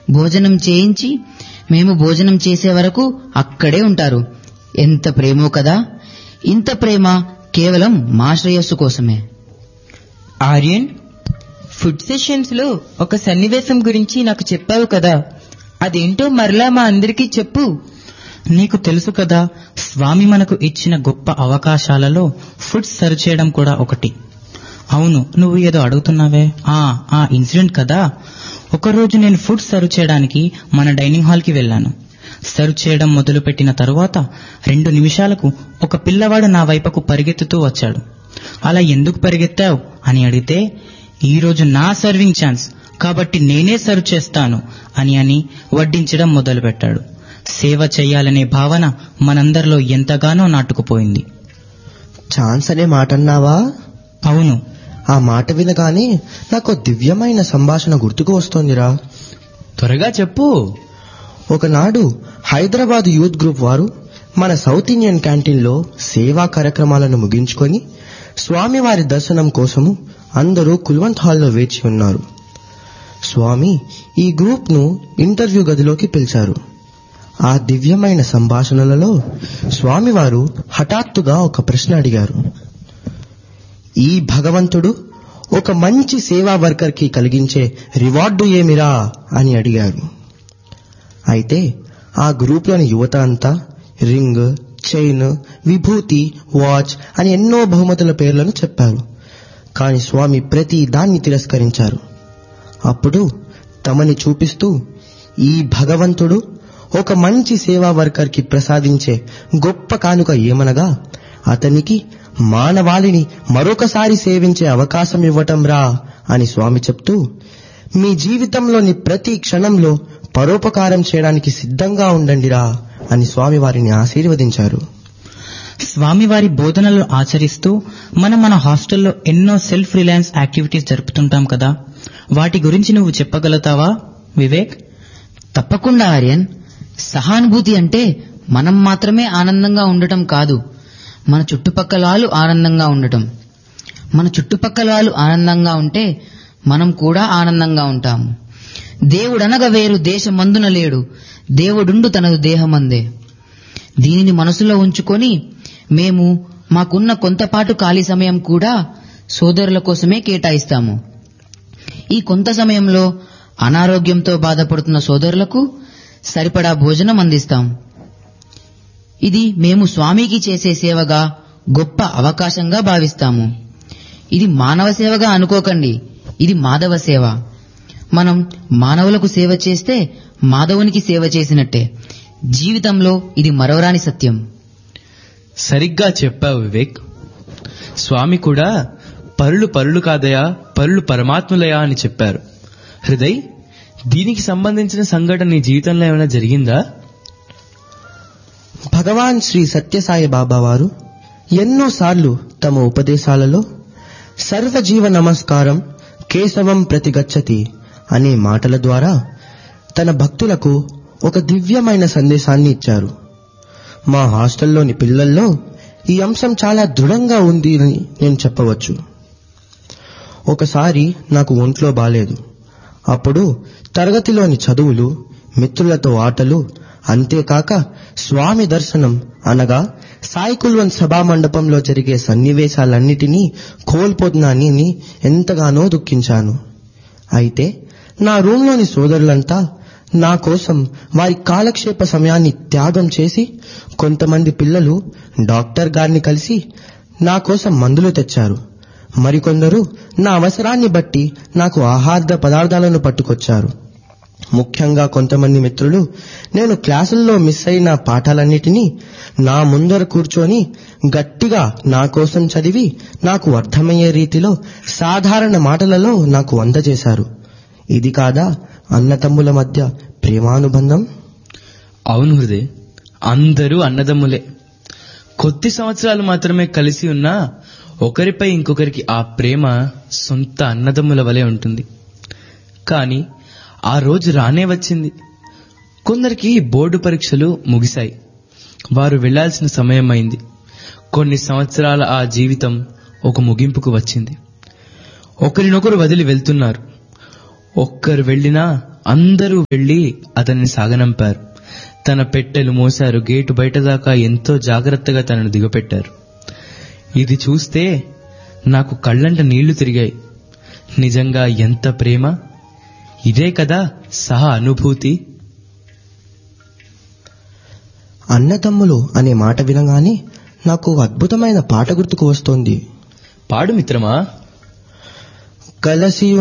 భోజనం చేయించి మేము భోజనం చేసే వరకు అక్కడే ఉంటారు ఎంత ప్రేమో కదా ఇంత ప్రేమ కేవలం మా శ్రేయస్సు కోసమే ఆర్యన్ ఫుడ్ సెషన్స్ లో ఒక సన్నివేశం గురించి నాకు చెప్పావు కదా అదేంటో మరలా మా అందరికీ చెప్పు నీకు తెలుసు కదా స్వామి మనకు ఇచ్చిన గొప్ప అవకాశాలలో ఫుడ్ సర్వ్ చేయడం కూడా ఒకటి అవును నువ్వు ఏదో అడుగుతున్నావే ఆ ఆ ఇన్సిడెంట్ కదా ఒకరోజు నేను ఫుడ్ సర్వ్ చేయడానికి మన డైనింగ్ హాల్ కి వెళ్ళాను సర్వ్ చేయడం మొదలుపెట్టిన తరువాత రెండు నిమిషాలకు ఒక పిల్లవాడు నా వైపుకు పరిగెత్తుతూ వచ్చాడు అలా ఎందుకు పరిగెత్తావు అని అడిగితే ఈ రోజు నా సర్వింగ్ ఛాన్స్ కాబట్టి నేనే సర్వ్ చేస్తాను అని అని వడ్డించడం మొదలుపెట్టాడు సేవ చేయాలనే భావన మనందరిలో ఎంతగానో నాటుకుపోయింది ఛాన్స్ అనే మాట అన్నావా అవును ఆ మాట వినగానే నాకు దివ్యమైన సంభాషణ గుర్తుకు వస్తోందిరా త్వరగా చెప్పు ఒకనాడు హైదరాబాద్ యూత్ గ్రూప్ వారు మన సౌత్ ఇండియన్ క్యాంటీన్లో సేవా కార్యక్రమాలను ముగించుకొని స్వామివారి దర్శనం కోసము అందరూ కుల్వంత్ హాల్లో వేచి ఉన్నారు స్వామి ఈ గ్రూప్ ను ఇంటర్వ్యూ గదిలోకి పిలిచారు ఆ దివ్యమైన సంభాషణలలో స్వామివారు హఠాత్తుగా ఒక ప్రశ్న అడిగారు ఈ భగవంతుడు ఒక మంచి సేవా వర్కర్ కి కలిగించే రివార్డు ఏమిరా అని అడిగారు అయితే ఆ గ్రూప్లోని యువత అంతా రింగ్ చైన్ విభూతి వాచ్ అని ఎన్నో బహుమతుల పేర్లను చెప్పారు కాని స్వామి ప్రతి దాన్ని తిరస్కరించారు అప్పుడు తమని చూపిస్తూ ఈ భగవంతుడు ఒక మంచి సేవా వర్కర్ కి ప్రసాదించే గొప్ప కానుక ఏమనగా అతనికి మానవాళిని మరొకసారి సేవించే అవకాశం ఇవ్వటం రా అని స్వామి చెప్తూ మీ జీవితంలోని ప్రతి క్షణంలో పరోపకారం చేయడానికి సిద్ధంగా ఉండండిరా అని స్వామి వారిని ఆశీర్వదించారు స్వామివారి బోధనలు ఆచరిస్తూ మనం మన హాస్టల్లో ఎన్నో సెల్ఫ్ రిలయన్స్ యాక్టివిటీస్ జరుపుతుంటాం కదా వాటి గురించి నువ్వు చెప్పగలుగుతావా వివేక్ తప్పకుండా ఆర్యన్ సహానుభూతి అంటే మనం మాత్రమే ఆనందంగా ఉండటం కాదు మన చుట్టుపక్కల వాళ్ళు ఆనందంగా ఉండటం మన చుట్టుపక్కల వాళ్ళు ఆనందంగా ఉంటే మనం కూడా ఆనందంగా ఉంటాము దేవుడనగ వేరు దేశమందున లేడు దేవుడుండు తనదు దేహమందే దీనిని మనసులో ఉంచుకొని మేము మాకున్న కొంతపాటు ఖాళీ సమయం కూడా సోదరుల కోసమే కేటాయిస్తాము ఈ కొంత సమయంలో అనారోగ్యంతో బాధపడుతున్న సోదరులకు సరిపడా భోజనం అందిస్తాం ఇది మేము స్వామికి చేసే సేవగా గొప్ప అవకాశంగా భావిస్తాము ఇది మానవ సేవగా అనుకోకండి ఇది మాధవ సేవ మనం మానవులకు సేవ చేస్తే మాధవునికి సేవ చేసినట్టే జీవితంలో ఇది మరవరాని సత్యం సరిగ్గా చెప్పావు వివేక్ స్వామి కూడా పరులు పరులు కాదయా పరులు పరమాత్ములయా అని చెప్పారు హృదయ్ దీనికి సంబంధించిన సంఘటన నీ జీవితంలో ఏమైనా జరిగిందా భగవాన్ శ్రీ సత్యసాయి బాబా వారు ఎన్నోసార్లు తమ ఉపదేశాలలో సర్వజీవ నమస్కారం కేశవం ప్రతిగచ్చతి అనే మాటల ద్వారా తన భక్తులకు ఒక దివ్యమైన సందేశాన్ని ఇచ్చారు మా హాస్టల్లోని పిల్లల్లో ఈ అంశం చాలా దృఢంగా ఉంది అని నేను చెప్పవచ్చు ఒకసారి నాకు ఒంట్లో బాలేదు అప్పుడు తరగతిలోని చదువులు మిత్రులతో ఆటలు అంతేకాక స్వామి దర్శనం అనగా సాయి కుల్వన్ సభా మండపంలో జరిగే సన్నివేశాలన్నిటినీ కోల్పోతున్నానని ఎంతగానో దుఃఖించాను అయితే నా రూంలోని సోదరులంతా నా కోసం వారి కాలక్షేప సమయాన్ని త్యాగం చేసి కొంతమంది పిల్లలు డాక్టర్ గారిని కలిసి నా కోసం మందులు తెచ్చారు మరికొందరు నా అవసరాన్ని బట్టి నాకు ఆహార పదార్థాలను పట్టుకొచ్చారు ముఖ్యంగా కొంతమంది మిత్రులు నేను క్లాసుల్లో మిస్ అయిన పాఠాలన్నిటినీ నా ముందర కూర్చొని గట్టిగా నా కోసం చదివి నాకు అర్థమయ్యే రీతిలో సాధారణ మాటలలో నాకు అందజేశారు ఇది కాదా అన్నతమ్ముల మధ్య ప్రేమానుబంధం అవును హృదయ్ అందరూ అన్నదమ్ములే కొద్ది సంవత్సరాలు మాత్రమే కలిసి ఉన్నా ఒకరిపై ఇంకొకరికి ఆ ప్రేమ సొంత అన్నదమ్ముల వలె ఉంటుంది కానీ ఆ రోజు రానే వచ్చింది కొందరికి బోర్డు పరీక్షలు ముగిశాయి వారు వెళ్లాల్సిన సమయం అయింది కొన్ని సంవత్సరాల ఆ జీవితం ఒక ముగింపుకు వచ్చింది ఒకరినొకరు వదిలి వెళ్తున్నారు ఒక్కరు వెళ్ళినా అందరూ వెళ్లి అతన్ని సాగనంపారు తన పెట్టెలు మోశారు గేటు బయట దాకా ఎంతో జాగ్రత్తగా తనను దిగపెట్టారు ఇది చూస్తే నాకు కళ్ళంట నీళ్లు తిరిగాయి నిజంగా ఎంత ప్రేమ ఇదే కదా సహా అనుభూతి అన్నదమ్ములు అనే మాట వినగానే నాకు అద్భుతమైన పాట గుర్తుకు వస్తోంది పాడు మిత్రమా కలసి